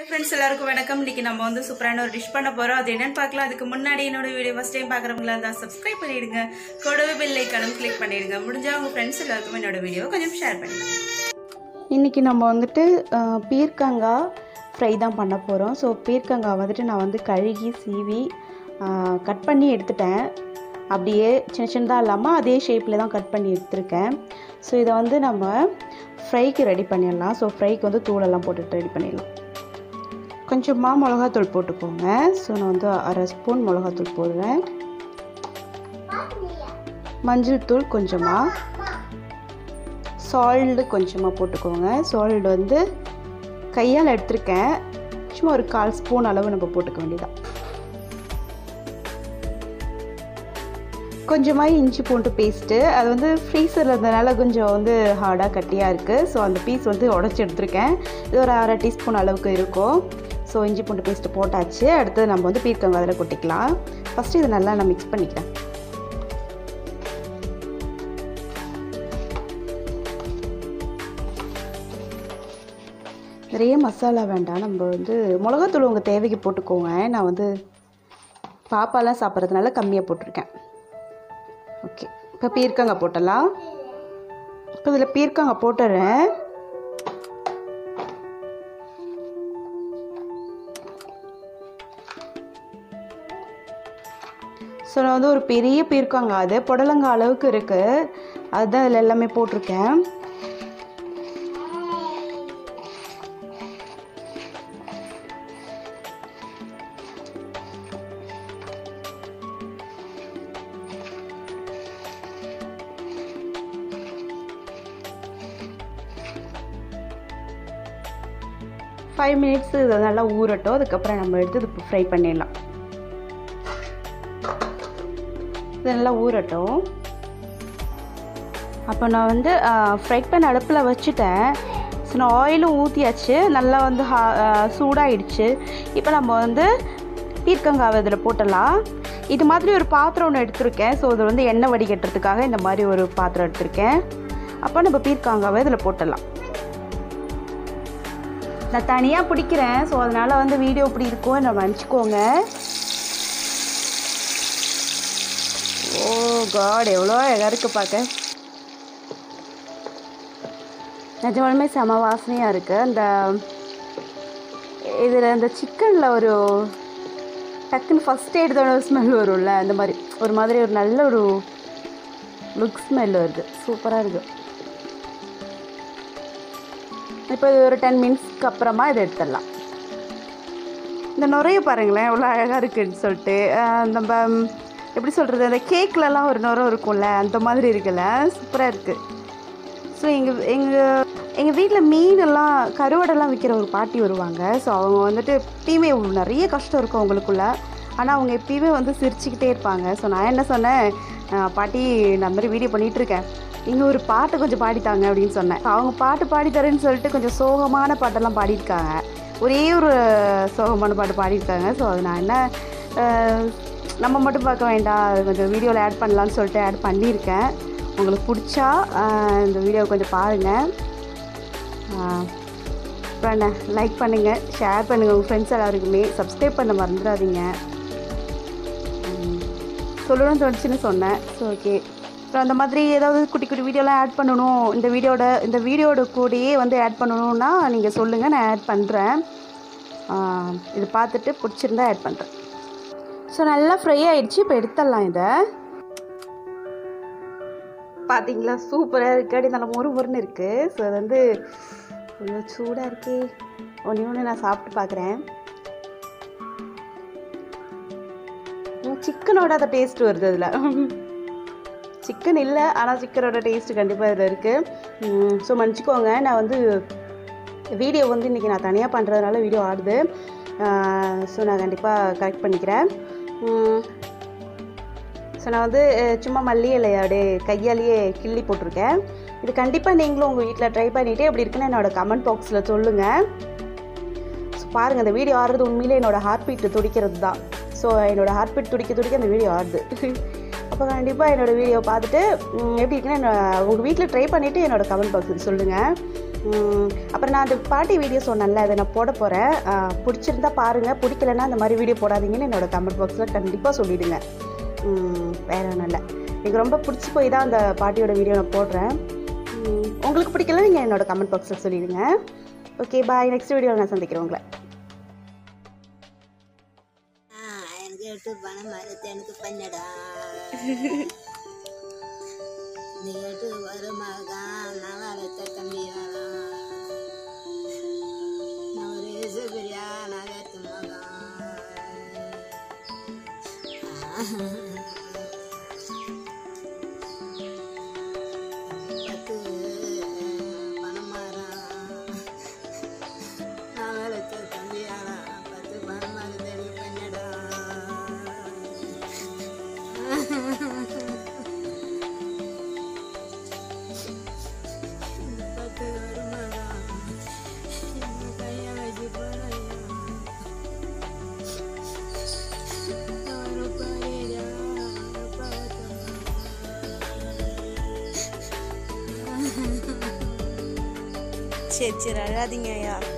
friends எல்லாருக்கும் வணக்கம் இன்னைக்கு நம்ம வந்து சூப்பரான ஒரு டிஷ் பண்ண போறோம் அது என்னன்னு பார்க்கலாம் அதுக்கு முன்னாடி என்னோட வீடியோ ஃபர்ஸ்ட் டைம் பார்க்குறவங்களா இருந்தால் சப்ஸ்கிரைப் பண்ணிடுங்க கூடவே பெல் ஐக்கானும் கிளிக் பண்ணிடுங்க முடிஞ்சா உங்க ஃப்ரெண்ட்ஸ் எல்லாருக்கும் என்னோட வீடியோ கொஞ்சம் ஷேர் பண்ணுங்க இன்றைக்கி நம்ம வந்துட்டு அஹ், பீர்க்கங்காய் ஃப்ரை தான் பண்ண போகிறோம் ஸோ பீர்க்கங்காய் வந்துட்டு நான் வந்து கழுகி சீவி கட் பண்ணி எடுத்துட்டேன் அப்படியே சின்ன சின்னதாக இல்லாமல் அதே ஷேப்பில் தான் கட் பண்ணி எடுத்திருக்கேன் ஸோ இதை வந்து நம்ம ஃப்ரைக்கு ரெடி பண்ணிடலாம் ஸோ ஃப்ரைக்கு வந்து தூளெல்லாம் போட்டுட்டு ரெடி பண்ணிடலாம் கொஞ்சமாக மிளகாத்தூள் போட்டுக்கோங்க ஸோ நான் வந்து அரை ஸ்பூன் மிளகாத்தூள் போடுறேன் மஞ்சள் தூள் கொஞ்சமாக சால்டு கொஞ்சமாக போட்டுக்கோங்க சால்டு வந்து கையால் எடுத்திருக்கேன் சும்மா ஒரு கால் ஸ்பூன் அளவு நம்ம போட்டுக்க வேண்டியதான் கொஞ்சமாக இஞ்சி பூண்டு பேஸ்ட்டு அது வந்து ஃப்ரீசரில் இருந்தனால கொஞ்சம் வந்து ஹார்டாக கட்டியாக இருக்குது ஸோ அந்த பீஸ் வந்து உடச்சி எடுத்திருக்கேன் இது ஒரு அரை டீஸ்பூன் அளவுக்கு இருக்கும் ஸோ இஞ்சி பூண்டு பேஸ்ட்டு போட்டாச்சு அடுத்தது நம்ம வந்து பீர்க்கங்காய் அதில் கொட்டிக்கலாம் ஃபஸ்ட்டு இதை நல்லா நான் மிக்ஸ் பண்ணிக்கிறேன் நிறைய மசாலா வேண்டாம் நம்ம வந்து மிளகாத்தூள் உங்கள் தேவைக்கு போட்டுக்கோங்க நான் வந்து பாப்பாலாம் சாப்பிட்றதுனால கம்மியாக போட்டிருக்கேன் ஓகே இப்போ பீர்க்கங்காய் போட்டலாம் இப்போ இதில் பீர்க்கங்காய் போட்டுறேன் ஸோ நான் வந்து ஒரு பெரிய பீர்க்கங்காய் அது புடலங்காய் அளவுக்கு இருக்குது அதுதான் இதில் எல்லாமே போட்டிருக்கேன் ஃபைவ் மினிட்ஸ் இதை நல்லா ஊறட்டும் அதுக்கப்புறம் நம்ம எடுத்து இது ஃப்ரை பண்ணிடலாம் இது நல்லா ஊறட்டும் அப்போ நான் வந்து ஃப்ரை பேன் அடுப்பில் வச்சுட்டேன் ஸோ நான் ஆயிலும் ஊற்றியாச்சு நல்லா வந்து ஹா சூடாயிடுச்சு இப்போ நம்ம வந்து பீர்க்கங்காவை இதில் போட்டலாம் இது மாதிரி ஒரு பாத்திரம் ஒன்று எடுத்திருக்கேன் ஸோ இது வந்து எண்ணெய் வடிகட்டுறதுக்காக இந்த மாதிரி ஒரு பாத்திரம் எடுத்திருக்கேன் அப்போ நம்ம பீர்க்கங்காவை இதில் போட்டலாம் நான் தனியாக பிடிக்கிறேன் ஸோ அதனால் வந்து வீடியோ இப்படி இருக்கும் நம்ம மன்னிச்சிக்கோங்க ஓ காட் எவ்வளோ அழகாக இருக்குது பார்க்க நிஜமாலுமே செம வாசனையாக இருக்குது அந்த இதில் அந்த சிக்கனில் ஒரு டக்குன்னு ஃபஸ்ட் எடுத்தோட ஸ்மெல் வரும்ல அந்த மாதிரி ஒரு மாதிரி ஒரு நல்ல ஒரு லுக் ஸ்மெல் வருது சூப்பராக இருக்குது இப்போ இது ஒரு டென் மினிட்ஸ்க்கு அப்புறமா இதை எடுத்துடலாம் இந்த நுரைய பாருங்களேன் எவ்வளோ அழகாக இருக்குன்னு சொல்லிட்டு அஹ் நம்ம ம், எப்படி சொல்கிறது அந்த கேக்லலாம் ஒரு நுரம் இருக்கும்ல அந்த மாதிரி இருக்குல்ல சூப்பராக இருக்குது ஸோ எங்கள் எங்கள் எங்கள் வீட்டில் மீனெல்லாம் கருவாடெல்லாம் விற்கிற ஒரு பாட்டி வருவாங்க ஸோ அவங்க வந்துட்டு எப்பயுமே நிறைய கஷ்டம் இருக்கும் அவங்களுக்குள்ள ஆனால் அவங்க எப்பயுமே வந்து சிரிச்சுக்கிட்டே இருப்பாங்க ஸோ நான் என்ன சொன்னேன் "அஹ், பாட்டி நான் அந்த மாதிரி வீடியோ பண்ணிகிட்ருக்கேன் இங்கே ஒரு பாட்டு கொஞ்சம் பாடித்தாங்க அப்படின்னு சொன்னேன் அவங்க பாட்டு பாடி தரேன்னு சொல்லிட்டு கொஞ்சம் சோகமான பாட்டெல்லாம் பாடியிருக்காங்க ஒரே ஒரு சோகமான பாட்டு பாடியிருக்காங்க ஸோ அது நான் என்ன அஹ், நம்ம மட்டும் பார்க்க வேண்டாம் அது கொஞ்சம் வீடியோவில் ஆட் பண்ணலான்னு சொல்லிட்டு ஆட் பண்ணியிருக்கேன் உங்களுக்கு பிடிச்சா அஹ், இந்த வீடியோவை கொஞ்சம் பாருங்கள் அப்புறம் என்ன லைக் பண்ணுங்கள் ஷேர் பண்ணுங்கள் உங்கள் ஃப்ரெண்ட்ஸ் எல்லாருக்குமே சப்ஸ்கிரைப் பண்ண மறந்துடாதீங்க உம், சொல்லணும்னு தோணுச்சுன்னு சொன்னேன் ஸோ ஓகே அப்புறம் அந்த மாதிரி ஏதாவது குட்டி குட்டி வீடியோலாம் ஆட் பண்ணணும் இந்த வீடியோட இந்த வீடியோட கூடயே வந்து ஆட் பண்ணணும்னா நீங்கள் சொல்லுங்கள் நான் ஆட் பண்ணுறேன் இது பார்த்துட்டு பிடிச்சிருந்தா ஆட் பண்ணுறேன் ஸோ நல்லா ஃப்ரை ஆயிடுச்சு இப்போ எடுத்துடலாம் இதை பார்த்தீங்களா சூப்பராக இருக்குது அப்படி நல்லா மொறு மொறுன்னு இருக்குது ஸோ அது வந்து கொஞ்சம் சூடாக இருக்கே ஒன்று ஒன்று நான் சாப்பிட்டு பார்க்குறேன் சிக்கனோட அந்த டேஸ்ட் வருது அதில் சிக்கன் இல்லை ஆனால் சிக்கனோட டேஸ்ட் கண்டிப்பாக இதில் இருக்குது ஸோ மன்னிச்சிக்கோங்க நான் வந்து வீடியோ வந்து இன்றைக்கி நான் தனியாக பண்ணுறதுனால வீடியோ ஆடுது ஸோ நான் கண்டிப்பாக கரெக்ட் பண்ணிக்கிறேன் ஸோ நான் வந்து அஹ், சும்மா மல்லி இலையை அப்படியே கையாலேயே கிள்ளி போட்டிருக்கேன் இது கண்டிப்பாக நீங்களும் உங்கள் வீட்டில் ட்ரை பண்ணிவிட்டு எப்படி இருக்குன்னு என்னோட கமெண்ட் பாக்ஸில் சொல்லுங்கள் ஸோ பாருங்கள் இந்த வீடியோ ஆடுறது உண்மையிலே என்னோட ஹார்ட் பீட் துடிக்கிறது தான் ஸோ என்னோட ஹார்ட் பீட் துடிக்க துடிக்க அந்த வீடியோ ஆடுது அப்போ கண்டிப்பாக என்னோட வீடியோ பார்த்துட்டு ம், எப்படி இருக்குன்னு என்ன- உங்கள் வீட்டில் ட்ரை பண்ணிவிட்டு என்னோட கமெண்ட் பாக்ஸில் சொல்லுங்கள் உம், அப்புறம் நான் அந்த பாட்டி வீடியோ சொன்னேன்ல அதை நான் போட போகிறேன் பிடிச்சிருந்தா பாருங்கள் பிடிக்கலன்னா அந்த மாதிரி வீடியோ போடாதீங்கன்னு என்னோட கமெண்ட் பாக்ஸில் கண்டிப்பாக சொல்லிவிடுங்க வேற ஒன்றும் இல்லை எனக்கு ரொம்ப பிடிச்சி போய் தான் அந்த பாட்டியோட வீடியோ நான் போடுறேன் உம், உங்களுக்கு பிடிக்கல நீங்கள் என்னோட கமெண்ட் பாக்ஸில் சொல்லிடுங்க ஓகே பாய் நெக்ஸ்ட் வீடியோவில் நான் சந்திக்கிறேன் உங்களை ஆ, எனக்கு எட்டு பணம் மறுத்து எனக்கு பண்ணடா நீ எட்டு வருமாக நான் வளர்த்த தம்பி நான் ஒரு சுபிரியா நான் வேத்து பத்து பணம் நான் வளர்த்த தம்பியாளா பத்து பணம் மருந்து எனக்கு பண்ணடா பத்து வருமாடா கையை வச்சு போறையா ஒரு பாரியா சரி சரி அழாதீங்க ஐயா